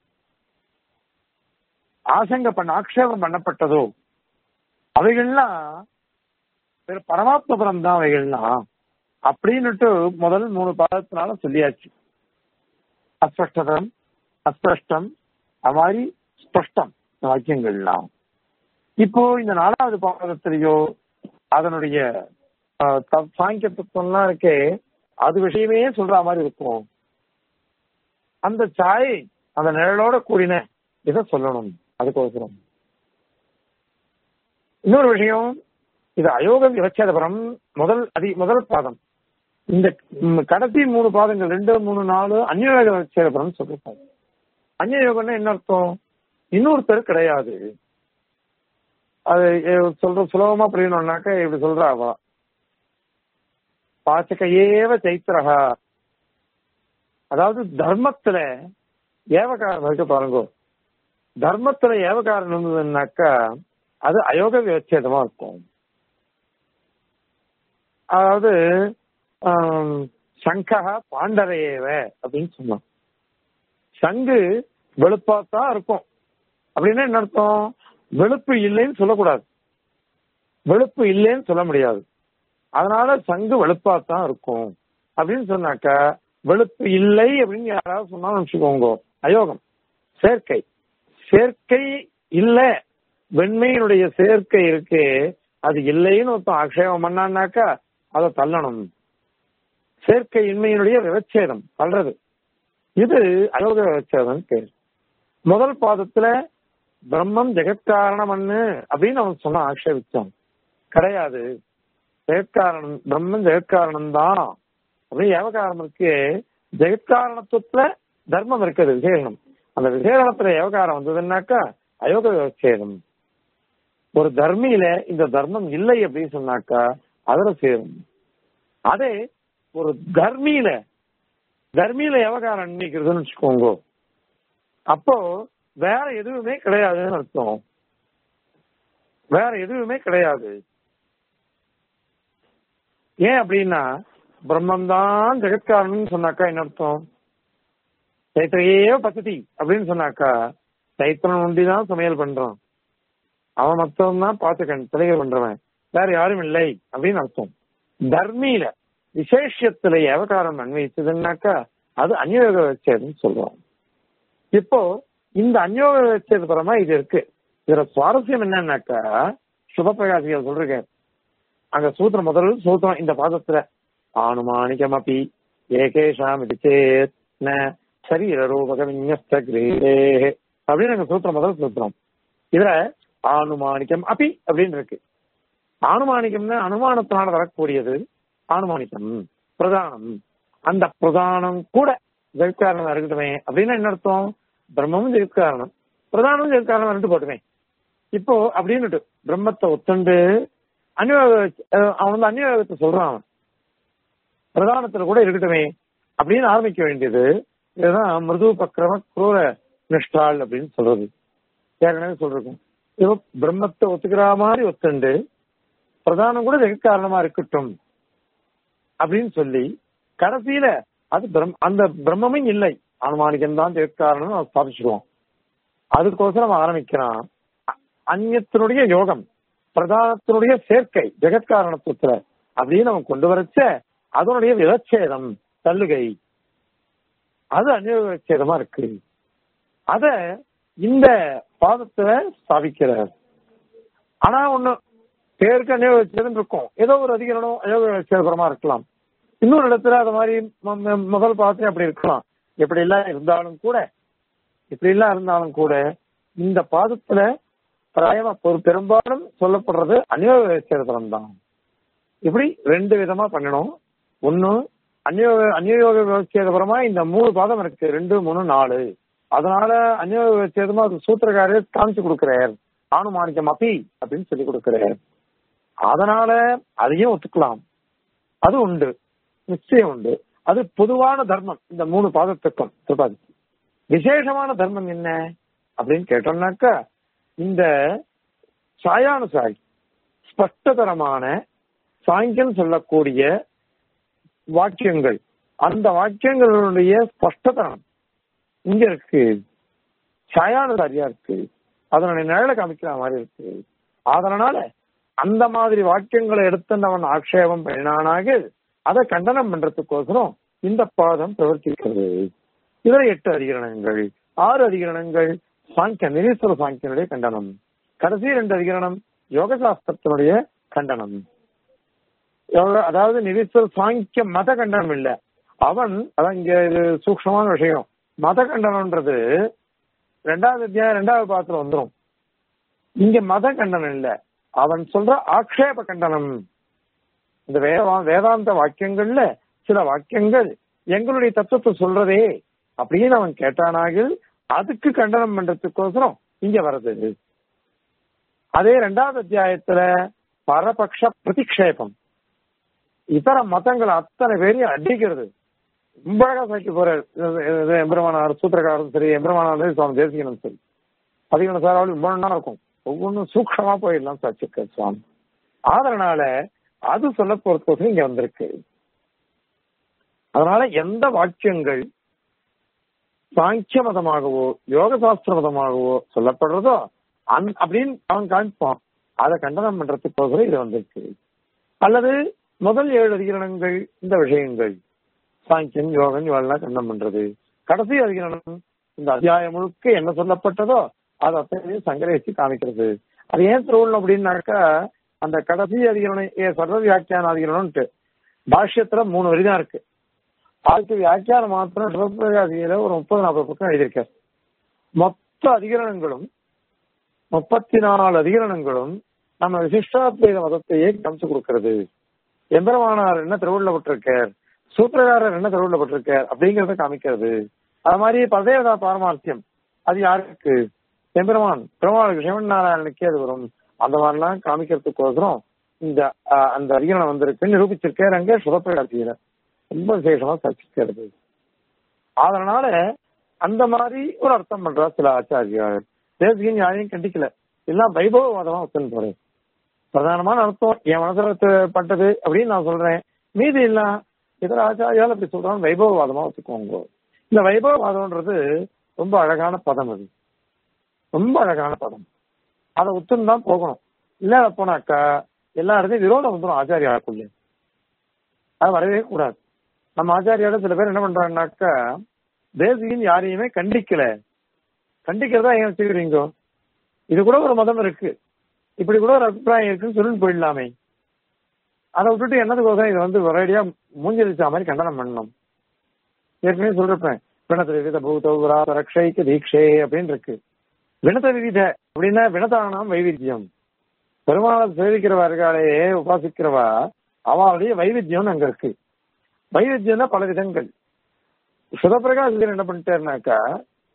ஆசங்க பண்ண ஆக்ஷேபம் பண்ணப்பட்டதோ அவைகள்லாம் வெறும் பரமாத்மபுரம் தான் அவைகள்லாம் அப்படின்னுட்டு முதல் மூணு பாதத்தினால சொல்லியாச்சு அஸ்பஷ்டதம் அஸ்பஷ்டம் அது மாதிரி ஸ்பஷ்டம் இந்த வாக்கியங்கள்லாம் இப்போ இந்த நாலாவது பாதத்திலேயோ அதனுடைய ஆஹ், த- சாங்கிய தத்துவம்லாம் இருக்கே அது விஷயமே சொல்ற மாதிரி இருக்கும் அந்த சாய் அந்த நிழலோட கூடின இதை சொல்லணும் அதுக்கோசரம் இன்னொரு விஷயம் இது அயோக விவச்சேதபுரம் முதல் அதி முதல் பாதம் இந்த ம், கடைசி மூணு பாதங்கள் ரெண்டு மூணு நாலு அந்யோக விவச்சேதபுரம் சொல்லிருக்காங்க அந்யோகம்னா என்ன அர்த்தம் இன்னொருத்தர் கிடையாது அது எ- சொல்ற சுலபமா புரியணும்னாக்க இப்படி சொல்றா அவ பாச்சக ஏவ சைத்திரகா அதாவது தர்மத்துல ஏவகாரம் இருக்கு பாருங்க தர்மத்துல ஏவகாரம் இருந்ததுன்னாக்கா அது அயோக விவச்சேதமா இருக்கும் அதாவது ஆம், சங்கஹ பாண்டரையேவ அப்படின்னு சொன்னான் சங்கு வெளுப்பாத்தான் இருக்கும் அப்படின்னா என்ன அர்த்தம் வெளுப்பு இல்லைன்னு சொல்லக்கூடாது வெளுப்பு இல்லைன்னு சொல்ல முடியாது அதனால சங்கு வெளுப்பாத்தான் இருக்கும் அப்படின்னு சொன்னாக்கா வெளுப்பு இல்லை அப்படின்னு யாராவது சொன்னாலும் வச்சுக்கோங்க அயோகம் சேர்க்கை சேர்க்கை இல்ல வெண்மையினுடைய சேர்க்கை இருக்கு அது இல்லைன்னு ஒருத்தன் ஆக்ஷேபம் பண்ணான்னாக்கா அதை தள்ளணும் சேர்க்கை இன்மையினுடைய விவச்சேதம் தள்ளுறது இது அயோக விவச்சேதம் பேர் முதல் பாதத்துல பிரம்மம் ஜெகத்காரணம்னு அப்படின்னு அவன் சொன்ன ஆக்ஷேபிச்சான் கிடையாது ஜெகத்காரணம் பிரம்மம் ஜெகத்காரணம் தான் அப்படின்னு ஏவகாரணம் இருக்கு ஜெகத்காரணத்துவத்துல தர்மம் இருக்குது விசேஷம் அந்த விசேஷத்துல ஏவகாரம் வந்ததுன்னாக்கா அயோக விவச்சேதம் ஒரு தர்மியில இந்த தர்மம் இல்லை அப்படின்னு சொன்னாக்கா அதுல சேரும் அதே ஒரு தர்மியில தர்மியில எவகாரம் அன்னைக்கிறதுன்னு வச்சுக்கோங்க அப்போ வேற எதுவுமே கிடையாதுன்னு அர்த்தம் வேற எதுவுமே கிடையாது ஏன் அப்படின்னா பிரம்மம் தான் ஜெகத்காரன் சொன்னாக்கா என்ன அர்த்தம் சைத்திரையே பச்சதி அப்படின்னு சொன்னாக்கா சைத்திரன் ஒண்டி தான் சமையல் பண்றான் அவன் மொத்தம் தான் பார்த்துக்கன் தலைவர் பண்றவன் வேற யாரும் இல்லை அப்படின்னு அர்த்தம் தர்மியில விசேஷத்துல எவகாரம் அன்வயிச்சதுன்னாக்கா அது அந்யோக வச்சதுன்னு சொல்றோம் இப்போ இந்த அந்யோக வச்சது பரமா இது இருக்கு இதுல சுவாரஸ்யம் என்னன்னாக்கா சுபப்பிரகாசிகள் சொல்றேன் அங்க சூத்திரம் முதல் சூத்திரம் இந்த பாதத்துல ஆனுமானிகம் அப்பி ஏகேஷாம் இது சேத் ந சரீர ரூபக விநியஸ்த கிரீடே அப்படின்னு அங்க சூத்திரம் முதல் சூத்திரம் இதுல ஆனுமானிக்கம் அப்பி அப்படின்னு இருக்கு ஆனுமானிக்கம்னா அனுமானத்தினால வரக்கூடியது ஆனுமானிக்கம் பிரதானம் அந்த பிரதானம் கூட ஜெகத்காரணம் இருக்கட்டுமே அப்படின்னா என்ன அர்த்தம் பிரம்மமும் ஜெகத்காரணம் பிரதானம் ஜெகத்காரணம் ரெண்டு போட்டுமே இப்போ அப்படின்னுட்டு பிரம்மத்தை ஒத்துண்டு அந்நியோக அஹ் அவன் வந்து அந்நியோகத்தை சொல்றான் அவன் பிரதானத்துல கூட இருக்கட்டுமே அப்படின்னு ஆரம்பிக்க வேண்டியது இதுதான் மிருது பக்கிரம குரூர நிஷ்டாள் அப்படின்னு சொல்றது ஏற்கனவே சொல்றோம் இப்போ பிரம்மத்தை ஒத்துக்கிற மாதிரி ஒத்துண்டு பிரதானம் கூட ஜெகத் காரணமா இருக்கட்டும் அப்படின்னு சொல்லி கடைசியில அது பிரம் அந்த பிரம்மமே இல்லை அனுமானிக்கம் தான் ஜெகத் காரணம் நம்ம ஸ்தாபிச்சிருவோம் அதுக்கோசரம் ஆரம்பிக்கிறான் அ- அந்நியத்தினுடைய யோகம் பிரதானத்தினுடைய சேர்க்கை ஜெகத்காரணத்துவத்துல அப்படின்னு அவன் கொண்டு வரச்ச அதனுடைய விவச்சேதம் தள்ளுகை அது அந்நியச்சேதமா இருக்கு அத இந்த பாதத்துல ஸ்தாபிக்கிறார் ஆனா ஒண்ணு பேருக்கு அந்நியச்சேதம் இருக்கும் ஏதோ ஒரு அதிகரணம் அயோகச்சேதபரமா இருக்கலாம் இன்னொரு இடத்துல அது மாதிரி ம- ம- முதல் பாதத்துல அப்படி இருக்கலாம் எப்படி எல்லாம் இருந்தாலும் கூட இப்படி எல்லாம் இருந்தாலும் கூட இந்த பாதத்துல பிராயமா ஒரு பெரும்பாலும் சொல்லப்படுறது அநியோக சேதனம் தான் இப்படி ரெண்டு விதமா பண்ணணும் ஒண்ணு அந்நியோக அந்நியோக விவச்சேதபரமா இந்த மூணு பாதம் இருக்கு ரெண்டு மூணு நாலு அதனால அந்நியோக விவச்சேதமா அது சூத்திரக்காரர் காமிச்சு கொடுக்கிறார் ஆணுமானிக்கம் அப்பி அப்படின்னு சொல்லி கொடுக்கிறார் அதனால அதையும் ஒத்துக்கலாம் அது உண்டு நிச்சயம் உண்டு அது பொதுவான தர்மம் இந்த மூணு பாதத்துக்கும் திருப்பாதிக்கு விசேஷமான தர்மம் என்ன அப்படின்னு கேட்டோம்னாக்கா இந்த சாயானுசாரி ஸ்பஷ்டதரமான சாங்கியம் சொல்லக்கூடிய வாக்கியங்கள் அந்த வாக்கியங்களுடைய ஸ்பஷ்டதரம் இங்க இருக்கு சாயானுசாரியா இருக்கு அதனுடைய நிழலை காமிக்கிற மாதிரி இருக்கு அதனால அந்த மாதிரி வாக்கியங்களை எடுத்துட்டவன் ஆக்ஷேபம் பண்ணினானாக அதை கண்டனம் பண்றதுக்கோசரம் இந்த பாதம் பிரவர்த்திக்கிறது இதுல எட்டு அதிகரணங்கள் ஆறு அதிகரணங்கள் சாங்கிய நிரீஸ்வர சாங்கியனுடைய கண்டனம் கடைசி ரெண்டு அதிகரணம் யோக சாஸ்திரத்தினுடைய கண்டனம் யோக- அதாவது நிரீஸ்வர சாங்கிய மத கண்டனம் இல்ல அவன் அதான் இங்க இது சூக்ஷமான விஷயம் மத கண்டனம்ன்றது ரெண்டாவது அத்தியாயம் ரெண்டாவது பாத்துல வந்துரும் இங்க மத கண்டனம் இல்ல அவன் சொல்ற ஆக்ஷேப கண்டனம் இந்த வேதா வேதாந்த வாக்கியங்கள்ல சில வாக்கியங்கள் எங்களுடைய தத்துவத்தை சொல்றதே அப்படின்னு அவன் கேட்டானாக அதுக்கு கண்டனம் பண்றதுக்கோசரம் இங்க வருது அதே ரெண்டாவது அத்தியாயத்துல பரபக்ஷ பிரதிக்ஷேபம் இதர மதங்கள் அத்தனை பேரையும் அடிக்கிறது ரொம்ப அழகா சாக்கி போற எம்பெருமானார் சூத்திரக்காரரும் சரி எம்பெருமானார் சரி, சுவாமி தேசிகனும் சரி அதிகம் சார் அவளுக்கு ரொம்ப நல்லா இருக்கும் ஒவ்வொன்றும் சூக்ஷமா போயிடலாம் சச்சிக்க சுவாமி அதனால அது சொல்ல போறதுக்கோசரம் இங்க வந்திருக்கு அதனால எந்த வாக்கியங்கள் சாங்கிய மதமாகவோ யோக சாஸ்திர மதமாகவோ சொல்லப்படுறதோ அந் அப்படின்னு அவன் காமிப்பான் அதை கண்டனம் பண்றதுக்கோசரம் இது வந்திருக்கு அல்லது முதல் ஏழு அதிகரணங்கள் இந்த விஷயங்கள் சாங்கியம் யோகம் இவெல்லாம் கண்டனம் பண்றது கடைசி அதிகரணம் இந்த அத்தியாயம் முழுக்க என்ன சொல்லப்பட்டதோ அதை அத்தனையும் சங்கரேசி காமிக்கிறது அது ஏன் திருவள்ளம் அப்படின்னாக்கா அந்த கடைசி அதிகரணம் ஏ சர்வ வியாக்கியான அதிகரணம்ட்டு பாஷ்யத்துல மூணு வரி தான் இருக்கு அதுக்கு வியாக்கியானம் மாத்திரம் சிவபிரகாசியில ஒரு முப்பது நாற்பது பக்கம் எழுதியிருக்கார் மொத்த அதிகரணங்களும் முப்பத்தி நாலு அதிகரணங்களும் நம்ம விசிஷ்டாத்வைத மதத்தையே காமிச்சு கொடுக்கிறது எம்பெருமானார் என்ன திருவுள்ளப்பட்டிருக்கார் சூத்திரகாரர் என்ன திருவுள்ளப்பட்டிருக்கார் அப்படிங்கறத காமிக்கிறது அது மாதிரி பதேவதா பாரமார்த்தியம் அது யாருக்கு எம்பெருமான் பெருமாளுக்கு சிவன் நாராயணனுக்கே அது வரும் அந்த மாதிரிலாம் காமிக்கிறதுக்கோசரம் இந்த அஹ், அந்த அதிகரணம் வந்திருக்கு நிரூபிச்சிருக்கார் அங்கே சுதப்பிரகாசியில ரொம்ப விசேஷமா சர்ச்சிக்கிறது அதனால அந்த மாதிரி ஒரு அர்த்தம் பண்றா சில ஆச்சாரியார் தேசிகன் யாரையும் கண்டிக்கல எல்லாம் வைபவவாதமா ஒத்துன்னு போறேன் பிரதானமான அர்த்தம் என் மனசுல த- பட்டது அப்படின்னு நான் சொல்றேன் மீதி எல்லாம் இதர ஆச்சாரியால் அப்படி சொல்றாங்க வைபவவாதமா ஒத்துக்கோங்க இந்த வைபவவாதம்ன்றது ரொம்ப அழகான பதம் அது ரொம்ப அழகான பதம் அதை ஒத்துன்னு தான் போகணும் இல்லாத போனாக்கா எல்லா இடத்தையும் விரோதம் வந்துடும் ஆச்சாரியாக்குள்ளே அது வரவே கூடாது நம்ம ஆச்சாரியோட சில பேர் என்ன பண்றாங்கனாக்கா தேசியின் யாரையுமே கண்டிக்கல கண்டிக்கிறதா ஏன் வச்சுக்கிறீங்க இது கூட ஒரு மதம் இருக்கு இப்படி கூட ஒரு அபிப்பிராயம் இருக்குன்னு சொல்லிட்டு போயிடலாமே அதை விட்டுட்டு என்னதுக்கோசம் இதை வந்து ஒரேடியா மூஞ்சலிச்சா மாதிரி கண்டனம் பண்ணணும் ஏற்கனவே சொல்றேன் வினத விவித பூதௌரா ரக்ஷைக்கு தீட்சே அப்படின்னு இருக்கு வினத விவித அப்படின்னா வினதானாம் வைவித்தியம் பெருமாளை சேவிக்கிறவர்களையே உபாசிக்கிறவா அவளுடைய வைவித்தியம் அங்க இருக்கு வைவித்தியம்னா பல விதங்கள் சுதப்பிரகாசிகர் என்ன பண்ணிட்டாருனாக்கா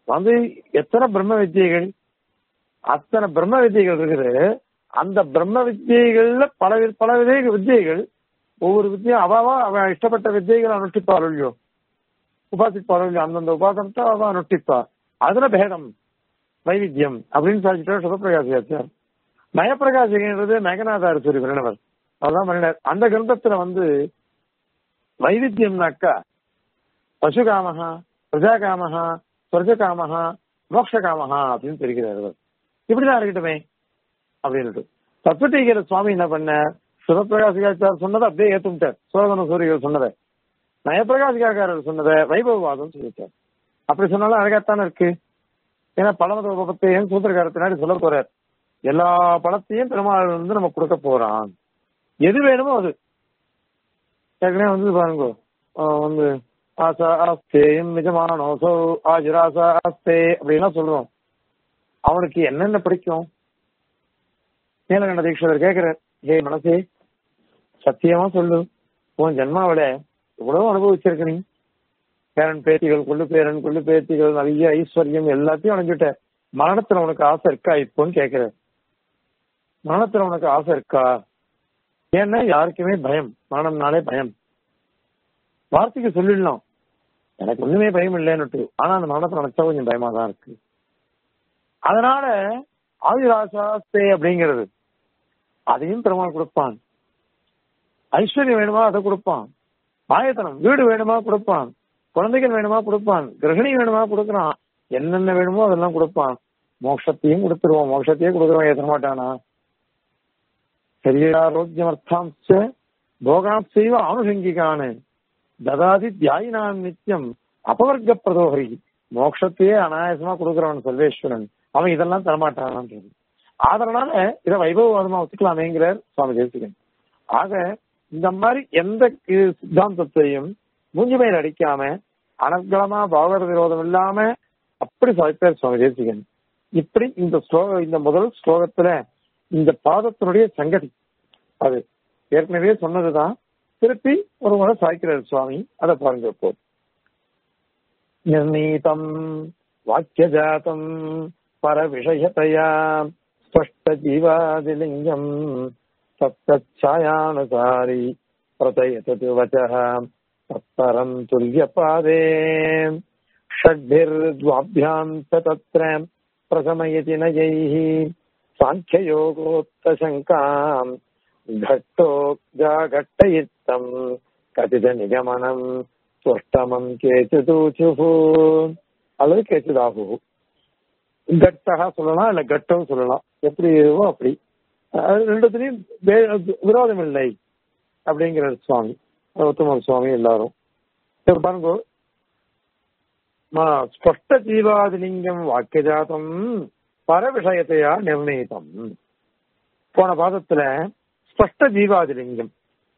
வந்து எத்தனை பிரம்ம வித்தியைகள் அத்தனை பிரம்ம வித்தியைகள் இருக்குது அந்த பிரம்ம வித்தியைகள்ல பல வி- பல வித வித்தியைகள் ஒவ்வொரு வித்தியும் அவாவா அவன் இஷ்டப்பட்ட வித்தியைகள் அனுஷ்டிப்பார் இல்லையோ உபாசிப்பார் இல்லையோ அந்தந்த உபாசனத்தை அவ அனுஷ்டிப்பா அதுல பேதம் வைவித்தியம் அப்படின்னு சொல்லிட்டு சுதப்பிரகாசியாச்சார் நயப்பிரகாசிகன்றது மேகநாதார் சூரிய பிரணவர் அதான் பண்ணினார் அந்த கிரந்தத்துல வந்து வைவித்தியம்னாக்கா பசுகாமகா பிரஜாகாமகா சொர்க்ககாமகா மோட்சகாமகா அப்படின்னு தெரிகிறார் அவர் இப்படிதான் இருக்கட்டுமே அப்படின்ட்டு தத்துவட்டீகர சுவாமி என்ன பண்ண சிவபிரகாசிகாச்சார் சொன்னதை அப்படியே ஏத்துட்டார் சோதன சூரியர் சொன்னதை நயப்பிரகாசிகாக்காரர் சொன்னதை வைபவவாதம் சொல்லிட்டார் அப்படி சொன்னாலும் அழகாத்தானே இருக்கு ஏன்னா பழமத உபத்தையும் சூத்திரக்காரத்தினாடி சொல்ல போறார் எல்லா பழத்தையும் பெருமாள் வந்து நம்ம கொடுக்க போறான் எது வேணுமோ அது ஏற்கனவே வந்து பாருங்க ஆஹ் வந்து ஆசா ஆஸ்தேயம் நிஜமான சோ ஆஜிராசா ஆஸ்தே அப்படின்லாம் சொல்றோம் அவனுக்கு என்னென்ன பிடிக்கும் நீலகண்ட தீட்சிதர் கேட்கிறார் ஹே மனசே சத்தியமா சொல்லு உன் ஜென்மாவில இவ்வளவு அனுபவிச்சிருக்க நீ பேரன் பேத்திகள் கொள்ளு பேரன் கொள்ளு பேத்திகள் நிறைய ஐஸ்வர்யம் எல்லாத்தையும் அடைஞ்சுட்ட மரணத்துல உனக்கு ஆசை இருக்கா இப்போன்னு கேக்குற மரணத்துல உனக்கு ஆசை இருக்கா ஏன்னா யாருக்குமே பயம் மரணம்னாலே பயம் வார்த்தைக்கு சொல்லிடலாம் எனக்கு ஒண்ணுமே பயம் இல்லைன்னுட்டு ஆனா அந்த மரணத்தை நினைச்சா கொஞ்சம் பயமா தான் இருக்கு அதனால ஆயுராசாஸ்தே அப்படிங்கிறது அதையும் பெருமாள் கொடுப்பான் ஐஸ்வர்யம் வேணுமா அதை கொடுப்பான் ஆயத்தனம் வீடு வேணுமா கொடுப்பான் குழந்தைகள் வேணுமா கொடுப்பான் கிரகிணி வேணுமா கொடுக்கறான் என்னென்ன வேணுமோ அதெல்லாம் கொடுப்பான் மோட்சத்தையும் கொடுத்துருவோம் மோட்சத்தையும் கொடுக்குறோம் ஏற்ற மாட்டானா சரீராரோக்கியமர்த்தாம்ச போகாத் செய்வ ஆனுஷங்கிகானு ததாதி தியாயினாம் நித்தியம் அபவர்க்க பிரதோகரி மோட்சத்தையே அனாயாசமா கொடுக்குறவன் சர்வேஸ்வரன் அவன் இதெல்லாம் தரமாட்டானான்றது அதனால இதை வைபவவாதமா ஒத்துக்கலாமேங்கிறார் சுவாமி தேசிகன் ஆக இந்த மாதிரி எந்த கி- சித்தாந்தத்தையும் மூஞ்சி மேல் அடிக்காம அனர்கலமா பாகவத விரோதம் இல்லாம அப்படி சாய்ப்பார் சுவாமி தேசிகன் இப்படி இந்த ஸ்லோக இந்த முதல் ஸ்லோகத்துல இந்த பாதத்தினுடைய சங்கதி அது ஏற்கனவே சொன்னதுதான் திருப்பி ஒரு முறை சாய்க்கிறார் சுவாமி அதை பாருங்க இப்போ நிர்ணீதம் வாக்கியஜாதம் பரவிஷயத்தையா ஸ்பஷ்ட ஜீவாதிலிங்கம் சப்தச்சாயானுசாரி பிரதயதது வச்சः தத்பரம் துல்யபாதே षड्भिर्द्वाभ्याम् च तत्र प्रशमयति नयैः साङ्ख्ययोगोक्तशङ्काम् घट्टोऽघट्टयित्तम् कथितनिगमनम् स्पष्टमम् केचिदूचुः அல்லது கேச்சுதாகு கட்டகா சொல்லலாம் இல்ல கட்டம் சொல்லலாம் எப்படி இருக்கோ அப்படி அது ரெண்டுத்துலயும் வே- விரோதம் இல்லை அப்படிங்கிறார் சுவாமி உத்தமர் சுவாமி எல்லாரும் இப்ப பாருங்க மா- ஸ்பஷ்ட ஜீவாதிலிங்கம் வாக்கியஜாதம் பரவிஷயத்தையா நிர்ணயிதம் போன பாதத்துல ஸ்பஷ்ட ஜீவாதிலிங்கம்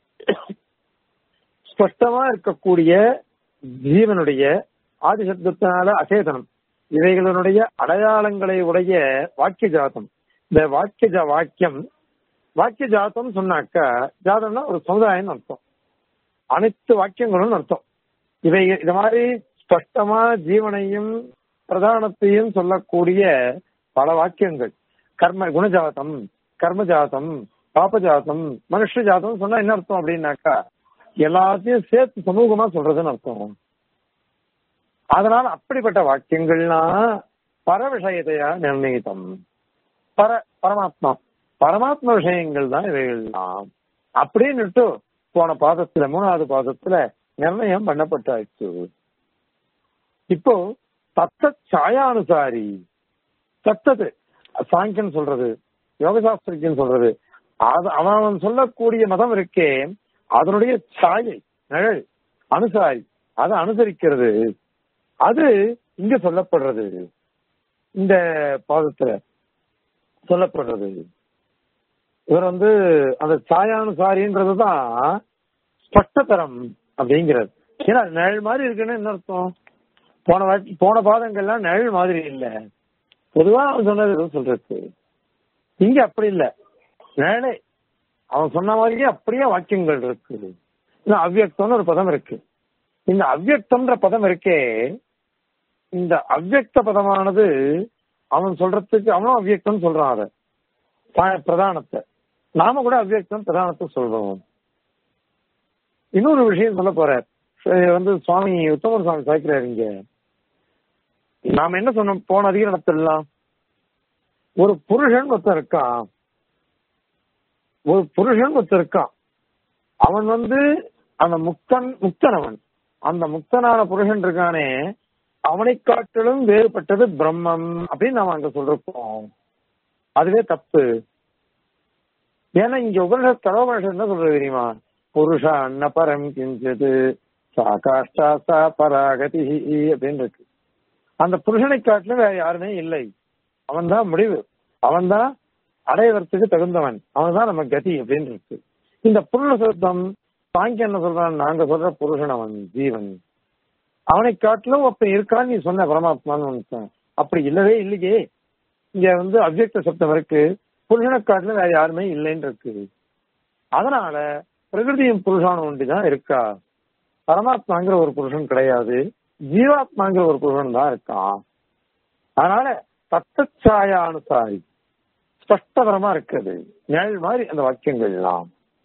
ஸ்பஷ்டமா இருக்கக்கூடிய ஜீவனுடைய ஆதிசப்தத்தினால அசேதனம் இவைகளினுடைய அடையாளங்களை உடைய வாக்கிய ஜாதம் இந்த வாக்கிய ஜா- வாக்கியம் வாக்கிய ஜாதம் சொன்னாக்கா ஜாதம்னா ஒரு சமுதாயம் அர்த்தம் அனைத்து வாக்கியங்களும் அர்த்தம் இவை இது மாதிரி ஸ்பஷ்டமா ஜீவனையும் பிரதானத்தையும் சொல்லக்கூடிய பல வாக்கியங்கள் கர்ம குணஜாதம் கர்மஜாதம் பாபஜாதம் மனுஷ ஜாதம் சொன்னா என்ன அர்த்தம் அப்படின்னாக்கா எல்லாத்தையும் சேர்த்து சமூகமா சொல்றதுன்னு அர்த்தம் அதனால அப்படிப்பட்ட வாக்கியங்கள்லாம் பர விஷயத்தையா நிர்ணயித்தம் பர பரமாத்மா பரமாத்ம விஷயங்கள் தான் இவைகள்லாம் அப்படின்னுட்டு போன பாதத்துல மூணாவது பாதத்துல நிர்ணயம் பண்ணப்பட்டாச்சு இப்போ தத்த சாயானுசாரி தத்தது சாங்கியன் சொல்றது யோகசாஸ்திரிக்கன் சொல்றது அது அவன் சொல்லக்கூடிய மதம் இருக்கே அதனுடைய சாயை நிழல் அனுசாரி அதை அனுசரிக்கிறது அது இங்க சொல்லப்படுறது இந்த பாதத்துல சொல்லப்படுறது இவர் வந்து அந்த சாயானுசாரின்றதுதான் ஸ்பஷ்டதரம் அப்படிங்கிறது ஏன்னா நிழல் மாதிரி இருக்குன்னு என்ன அர்த்தம் போன வாட்டி போன பாதங்கள்லாம் நிழல் மாதிரி இல்ல பொதுவா அவன் சொன்னது எதுவும் சொல்றது இங்க அப்படி இல்ல நிழலே அவன் சொன்ன மாதிரியே அப்படியே வாக்கியங்கள் இருக்கு இல்ல அவ்வியக்தம்னு ஒரு பதம் இருக்கு இந்த அவ்வியக்தம்ன்ற பதம் இருக்கே இந்த அவ்யக்த பதமானது அவன் சொல்றதுக்கு அவனும் அவ்யக்தம் சொல்றான் அத ப- பிரதானத்தை நாம கூட அவ்யக்தம் பிரதானத்தை சொல்றோம் இன்னொரு விஷயம் சொல்ல போறார் சரி, வந்து சுவாமி உத்தமர் சுவாமி சாய்க்கிறார் இங்க நாம என்ன சொன்னோம் போன அதிகாரத்திலாம் ஒரு புருஷன் ஒருத்தன் இருக்கான் ஒரு புருஷன் ஒருத்தன் இருக்கான் அவன் வந்து அந்த முக்தன் முக்தன் அவன் அந்த முக்தனான புருஷன் இருக்கானே அவனை காட்டிலும் வேறுபட்டது பிரம்மம் அப்படின்னு நாம அங்க சொல்றோம் அதுவே தப்பு ஏன்னா இங்க உபனிஷத் கடவுபனிஷத் என்ன சொல்றது தெரியுமா புருஷா அன்ன பரம் கிஞ்சது சா காஷ்டா சா பராகதி அப்படின்னு இருக்கு அந்த புருஷனை காட்டிலும் வேற யாருமே இல்லை அவன் தான் முடிவு அவன் தான் அடையறதுக்கு தகுந்தவன் அவன் தான் நம்ம கதி அப்படின்னு இருக்கு இந்த புருஷ சுத்தம் சாங்கியம் என்ன சொல்றான் நாங்க சொல்ற புருஷன் அவன் ஜீவன் அவனை காட்டிலும் அப்ப இருக்கான்னு நீ சொன்ன பரமாத்மான்னு நினைச்சேன் அப்படி இல்லவே இல்லையே இங்க வந்து அவ்யக்த சப்தம் இருக்கு புருஷனை காட்டிலும் வேற யாருமே இல்லைன்னு இருக்கு அதனால பிரகிருதியும் புருஷான ஒன்றிதான் இருக்கா பரமாத்மாங்கிற ஒரு புருஷன் கிடையாது ஜீவாத்மாங்கிற ஒரு புருஷன் தான் இருக்கான் அதனால தத்தச்சாயா அனுசாரி ஸ்பஷ்டதரமா இருக்குது நிழல் மாதிரி அந்த வாக்கியங்கள் எல்லாம்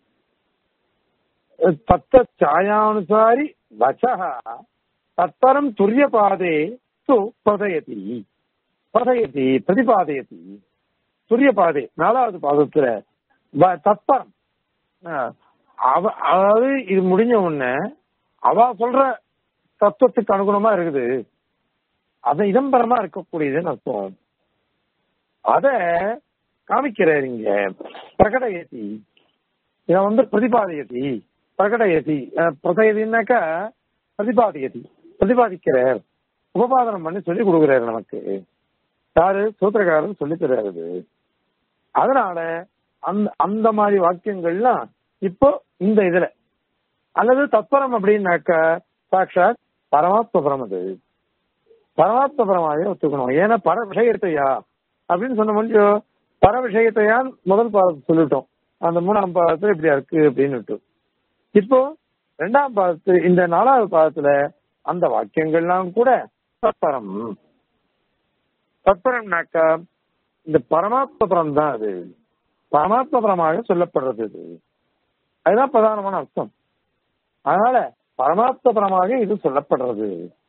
தத்த சாயானுசாரி வச்சக தத்தரம் துரிய பாதே து பிரதயதி பிரதயதி பிரதிபாதயதி துரிய பாதை நாலாவது பாதத்துல வ- தத்பரம் அஹ், அவ அதாவது இது முடிஞ்ச உடனே அவ சொல்ற தத்துவத்துக்கு அனுகுணமா இருக்குது அது இதம்பரமா இருக்கக்கூடியதுன்னு அர்த்தம் அத காமிக்கிறார் இங்க பிரகடயதி இத வந்து பிரதிபாதயதி பிரகடயதி அஹ், பிரதயதினாக்கா பிரதிபாதயதி பிரதிபாதிக்கிறார் உபபாதனம் பண்ணி சொல்லி கொடுக்கிறாரு நமக்கு யாரு சூத்திரக்காரர் சொல்லி தர்றாரு இது. அதனால அந்த அந்த மாதிரி வாக்கியங்கள்லாம் இப்போ இந்த இதுல அல்லது தத்பரம் அப்படின்னாக்கா சாட்சாத் பரமாத்மபரம் அது பரமாத்மபரமாவே ஒத்துக்கணும் ஏன்னா பர விஷயத்தையா அப்படின்னு சொன்ன முடியும் பர விஷயத்தையா முதல் பாதத்தை சொல்லிட்டோம் அந்த மூணாம் பாதத்துல இப்படியா இருக்கு அப்படின்னு இப்போ ரெண்டாம் பாதத்து இந்த நாலாவது பாதத்துல அந்த வாக்கியங்கள்லாம் கூட தத்பரம் தத்பரம்னாக்கா இந்த பரமாத்மபரம் தான் அது பரமாத்மபரமாக சொல்லப்படுறது இது அதுதான் பிரதானமான அர்த்தம் அதனால பரமாத்மபரமாக இது சொல்லப்படுறது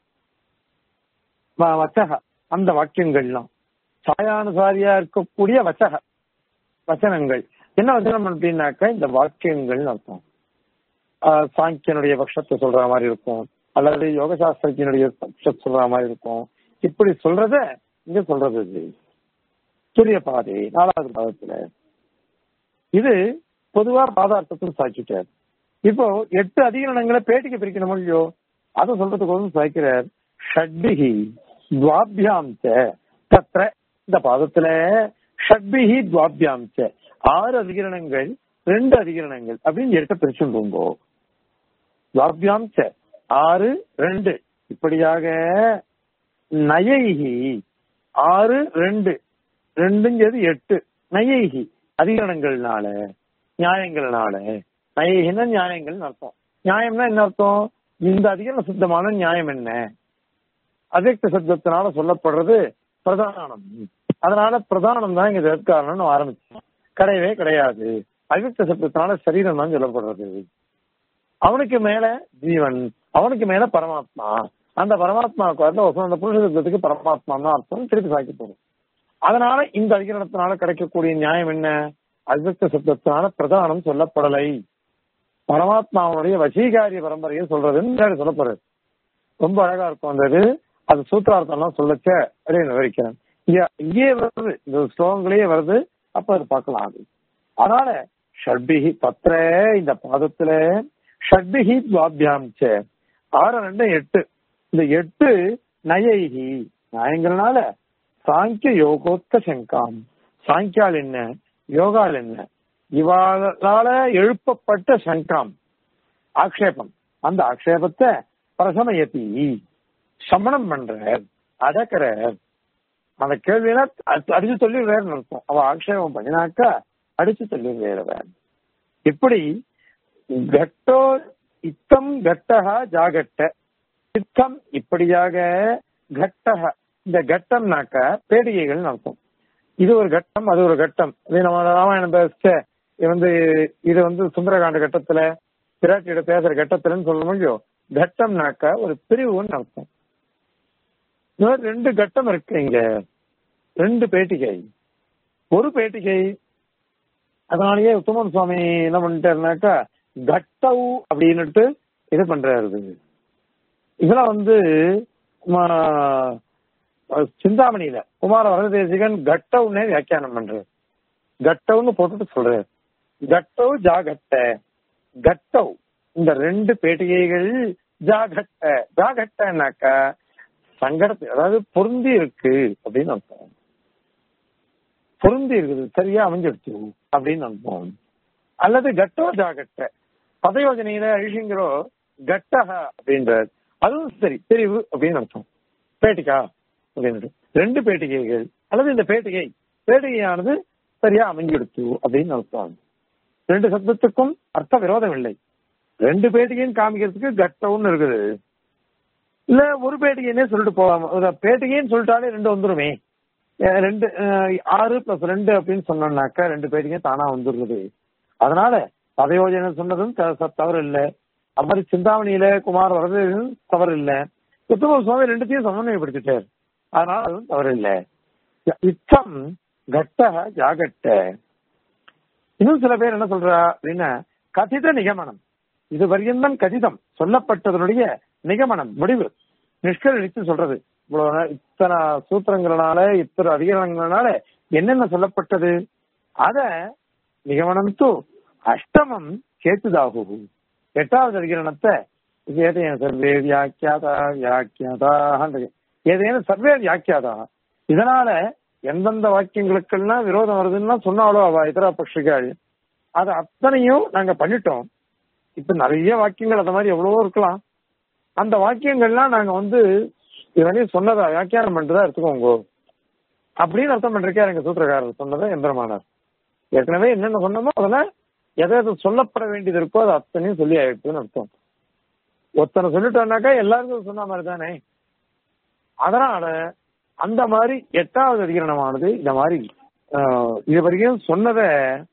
வ- வச்சக அந்த வாக்கியங்கள்லாம் சாயானுசாரியா இருக்கக்கூடிய வச்சக வச்சனங்கள் என்ன வச்சனம் அப்படின்னாக்கா இந்த வாக்கியங்கள் அர்த்தம் ஆஹ் சாங்கியனுடைய பட்சத்தை சொல்ற மாதிரி இருக்கும் அல்லது யோக சாஸ்திரத்தினுடைய பட்சத்தை சொல்ற மாதிரி இருக்கும் இப்படி சொல்றத இங்க சொல்றது இது சூரிய பாதை நாலாவது பாதத்துல இது பொதுவா பாதார்த்தத்தில் சாய்ச்சிட்டார் இப்போ எட்டு அதிகரணங்களை பேட்டிக்கு பிரிக்கணும் இல்லையோ அதை சொல்றதுக்கு சாய்க்கிறார் ஷட்பிகி துவாபியாம் ச தத்ர இந்த பாதத்துல ஷட்பிகி துவாபியாம் ச ஆறு அதிகரணங்கள் ரெண்டு அதிகரணங்கள் அப்படின்னு எடுத்த பிரிச்சுருங்கோ துவாபியாம் ச ஆறு ரெண்டு இப்படியாக நயைகி ஆறு ரெண்டு ரெண்டுங்கிறது எட்டு நயைகி அதிகரணங்கள்னால நியாயங்கள்னால நயைகின்னா நியாயங்கள்னு அர்த்தம் நியாயம்னா என்ன அர்த்தம் இந்த அதிகரண சித்தமான நியாயம் என்ன அவ்யக்த சப்தத்தினால சொல்லப்படுறது பிரதானம் அதனால பிரதானம் தான் இங்க எதற்காரணம்னு ஆரம்பிச்சோம் கிடையவே கிடையாது அவ்யக்த சப்தத்தினால சரீரம் தான் சொல்லப்படுறது அவனுக்கு மேல ஜீவன் அவனுக்கு மேல பரமாத்மா அந்த பரமாத்மாவுக்கு வந்து அந்த புருஷ சப்தத்துக்கு பரமாத்மா தான் அர்த்தம் திருப்பி சாக்கி போடும் அதனால இந்த அதிகரணத்தினால கிடைக்கக்கூடிய நியாயம் என்ன அவ்யக்த சப்தத்தினால பிரதானம் சொல்லப்படலை பரமாத்மாவுடைய வசீகாரிய பரம்பரையை சொல்றதுன்னு சொல்லப்படுறது ரொம்ப அழகா இருக்கும் அந்த இது அது சூத்திரார்த்தம்லாம் சொல்லச்ச அப்படின்னு விவரிக்கிறேன் இங்க இங்கே வருது இந்த ஸ்லோகங்களே வருது அப்ப அது பார்க்கலாம் அது அதனால ஷட்பிகி பத்திர இந்த பாதத்துல ஷட்பிகி துவாபியாம் ச ஆறு ரெண்டு எட்டு இந்த எட்டு நயைகி நியாயங்கிறனால சாங்கிய யோகோத்த சங்காம் சாங்கியால் என்ன யோகால் என்ன இவாளால எழுப்பப்பட்ட சங்காம் ஆக்ஷேபம் அந்த ஆக்ஷேபத்தை பிரசமயத்தி சமணம் பண்ற அடக்கிற அந்த கேள்வினா அடிச்சு சொல்லிடுறாருன்னு அர்த்தம் அவ ஆக்ஷேபம் பண்ணினாக்கா அடிச்சு சொல்லிடுறவன் இப்படி கட்டோ இத்தம் கட்டகா ஜாகட்ட இத்தம் இப்படியாக கட்டக இந்த கட்டம்னாக்க பேடிகைகள் அர்த்தம் இது ஒரு கட்டம் அது ஒரு கட்டம் இது நம்ம ராமாயணம் பேச இது வந்து இது வந்து சுந்தரகாண்ட கட்டத்துல பிராட்டியோட பேசுற கட்டத்துலன்னு சொல்ல முடியும் கட்டம்னாக்க ஒரு பிரிவுன்னு அர்த்தம் இன்னொரு ரெண்டு கட்டம் இருக்கு இங்க ரெண்டு பேட்டிகை ஒரு பேட்டிகை அதனாலயே உத்தமன் சுவாமி என்ன பண்ணிட்டாருனாக்கா கட்டவு அப்படின்னுட்டு இது பண்றாரு இதெல்லாம் வந்து ம- சிந்தாமணியில குமார வரதேசிகன் கட்டவுன்னே வியாக்கியானம் பண்றாரு கட்டவுன்னு போட்டுட்டு சொல்றாரு கட்டவு ஜாகட்ட கட்டவ் இந்த ரெண்டு பேட்டிகைகள் ஜாகட்ட ஜாகட்டனாக்கா சங்கடத்து அதாவது பொருந்தி இருக்கு அப்படின்னு அர்த்தம் பொருந்தி இருக்குது சரியா அமைஞ்சிடுச்சு அப்படின்னு அர்த்தம் அல்லது கட்டோ ஜாகட்ட பதயோஜனையில அழிஷிங்கிறோ கட்டக அப்படின்றார் அதுவும் சரி பிரிவு அப்படின்னு அர்த்தம் பேட்டிகா அப்படின்னு ரெண்டு பேட்டிகைகள் அல்லது இந்த பேட்டிகை பேட்டிகையானது சரியா அமைஞ்சிடுச்சு அப்படின்னு அர்த்தம் ரெண்டு சப்தத்துக்கும் அர்த்த விரோதம் இல்லை ரெண்டு பேட்டிகையும் காமிக்கிறதுக்கு கட்டவுன்னு இருக்குது இல்ல ஒரு பேட்டிகைன்னே சொல்லிட்டு போவாம ஒரு பேட்டிகைன்னு சொல்லிட்டாலே ரெண்டு வந்துருமே அஹ் ரெண்டு அஹ் ஆறு பிளஸ் ரெண்டு அப்படின்னு சொன்னோம்னாக்கா ரெண்டு பேட்டிகை தானா வந்துடுறது அதனால பதயோஜனை சொன்னதும் த- ச- தவறு இல்லை அது மாதிரி சிந்தாமணியில குமார் வரதும் தவறு இல்லை உத்தம சுவாமி ரெண்டுத்தையும் சமன்வயப்படுத்திட்டார் அதனால அதுவும் தவறு இல்லை இச்சம் கட்ட ஜாகட்ட இன்னும் சில பேர் என்ன சொல்றா அப்படின்னா கதித நிகமனம் இது பரியந்தம் கதிதம் சொல்லப்பட்டதனுடைய நிகமனம் முடிவு நிஷ்கரித்து சொல்றது இவ்வளவு நே- இத்தனை சூத்திரங்களால இத்தனை அதிகாரங்களால என்னென்ன சொல்லப்பட்டது அத நிகமனம் தூ அஷ்டமம் கேத்துதாகு எட்டாவது அதிகரணத்தை ஏதேன சர்வே வியாக்கியாதா வியாக்கியாதா ஏதேனும் சர்வே வியாக்கியாதா இதனால எந்தெந்த வாக்கியங்களுக்கெல்லாம் விரோதம் வருதுன்னா சொன்னாலோ அவ இதர பட்சிகள் அது அத்தனையும் நாங்க பண்ணிட்டோம் இப்ப நிறைய வாக்கியங்கள் அந்த மாதிரி எவ்வளவோ இருக்கலாம் அந்த வாக்கியங்கள்லாம் நாங்க வந்து இதனையும் சொன்னதா வியாக்கியானம் பண்றதா எடுத்துக்கோங்க அப்படின்னு அர்த்தம் பண்றக்கே எங்க சூத்திரக்காரர் சொன்னதை எந்திரமானார் ஏற்கனவே என்னென்ன சொன்னோமோ அதெல்லாம் எதை எது சொல்லப்பட வேண்டியது இருக்கோ அது அத்தனையும் சொல்லி ஆயிடுச்சுன்னு அர்த்தம் ஒருத்தனை சொல்லிட்டோம்னாக்கா எல்லாருக்கும் சொன்ன மாதிரி தானே அதனால அந்த மாதிரி எட்டாவது அதிகரணமானது இந்த மாதிரி ஆஹ், இது வரைக்கும் சொன்னதை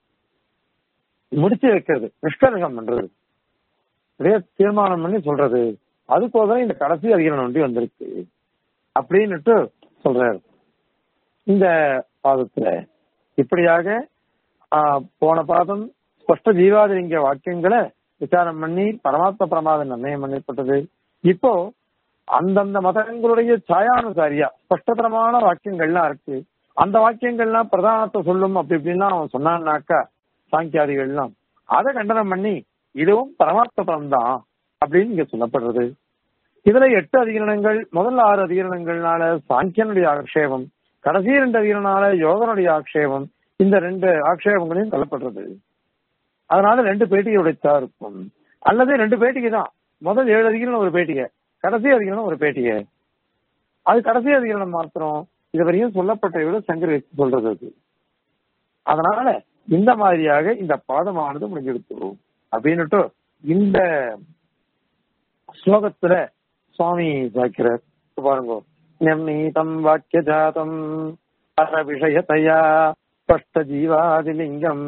முடிச்சு வைக்கிறது நிஷ்கர்ஷம் பண்றது அப்படியே தீர்மானம் பண்ணி சொல்றது அதுக்கோசரம் இந்த கடைசி அதிகரணம் ஒண்டி வந்திருக்கு அப்படின்னுட்டு சொல்றாரு இந்த பாதத்துல இப்படியாக ஆஹ், போன பாதம் ஸ்பஷ்ட ஜீவாதிலிங்க வாக்கியங்களை விசாரம் பண்ணி பரமாத்ம பிரமாத நிர்ணயம் பண்ணப்பட்டது இப்போ அந்தந்த மதங்களுடைய சாயானுசாரியா ஸ்பஷ்டதரமான வாக்கியங்கள்லாம் இருக்கு அந்த வாக்கியங்கள்லாம் பிரதானத்தை சொல்லும் அப்படி இப்படின்லாம் அவன் சொன்னான்னாக்கா சாங்கியாதிகள்லாம் அதை கண்டனம் பண்ணி இதுவும் பரமாத்ம பரம் தான் அப்படின்னு இங்க சொல்லப்படுறது இதுல எட்டு அதிகரணங்கள் முதல்ல ஆறு அதிகரணங்கள்னால சாங்கியனுடைய ஆக்ஷேபம் கடைசி ரெண்டு அதிகரணால யோகனுடைய ஆக்ஷேபம் இந்த ரெண்டு ஆக்ஷேபங்களையும் தள்ளப்படுறது அதனால ரெண்டு பேட்டிகை உடைத்தா இருக்கும் அல்லது ரெண்டு பேட்டிகை தான் முதல் ஏழு அதிகரணம் ஒரு பேட்டிகை கடைசி அதிகரணம் ஒரு பேட்டிகை அது கடைசி அதிகரணம் மாத்திரம் இது வரையும் சொல்லப்பட்ட விட சங்கரித்து சொல்றது அது அதனால இந்த மாதிரியாக இந்த பாதமானது முடிஞ்செடுத்து அப்படின்னுட்டு இந்த ஸ்லோகத்துல சுவாமி சாக்கிறார் பாருங்க நிர்ணீதம் வாக்கிய ஜாதம் அர விஷயத்தையா ஸ்பஷ்ட ஜீவாதிலிங்கம்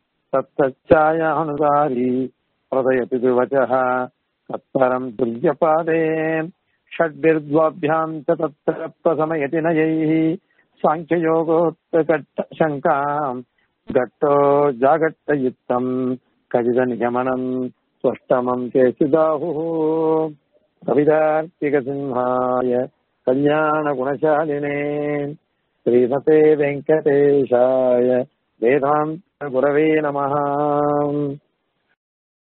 தத்தாயானுசாரி பிரதயதி வச்சः तत्परम् तुल्यपादे षड्भिर्द्वाभ्याम् च तत्र प्रसमयति नयैः साङ्ख्ययोगोत्तकट्ट शङ्काम् घट्टो जागट्टयुक्तम् कविदनिगमनम् स्वष्टमम् केचिदाहुः कविदार्तिकसिंहाय कल्याणगुणशालिने श्रीमते वेङ्कटेशाय वेदान्तगुरवे नमः